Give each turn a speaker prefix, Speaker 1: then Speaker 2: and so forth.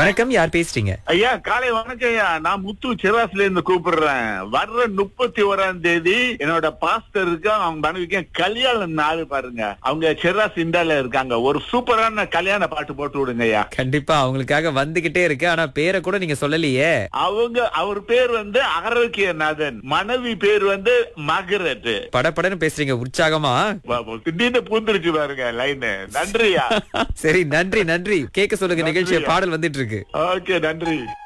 Speaker 1: வணக்கம் யார் பேசுறீங்க
Speaker 2: ஐயா காலை வணக்கம் ஐயா நான் முத்து சிராஸ்ல இருந்து கூப்பிடுறேன் வர்ற முப்பத்தி ஓராம் தேதி என்னோட பாஸ்டருக்கும் அவங்க மனைவிக்கும் கல்யாண நாள் பாருங்க அவங்க சிராஸ் இண்டால இருக்காங்க ஒரு சூப்பரான கல்யாண பாட்டு போட்டு விடுங்க ஐயா
Speaker 1: கண்டிப்பா அவங்களுக்காக வந்துகிட்டே இருக்கு ஆனா பேரை கூட நீங்க சொல்லலையே
Speaker 2: அவங்க அவர் பேர் வந்து ஆரோக்கியநாதன் மனைவி பேர் வந்து மகரட்
Speaker 1: படபடன்னு பேசுறீங்க உற்சாகமா
Speaker 2: திடீர்னு பூந்துருச்சு பாருங்க லைனு நன்றியா
Speaker 1: சரி நன்றி நன்றி கேட்க சொல்லுங்க நிகழ்ச்சிய
Speaker 2: நன்றியா.
Speaker 1: பாடல் வந்துட்டு இருக்கு
Speaker 2: ஓகே நன்றி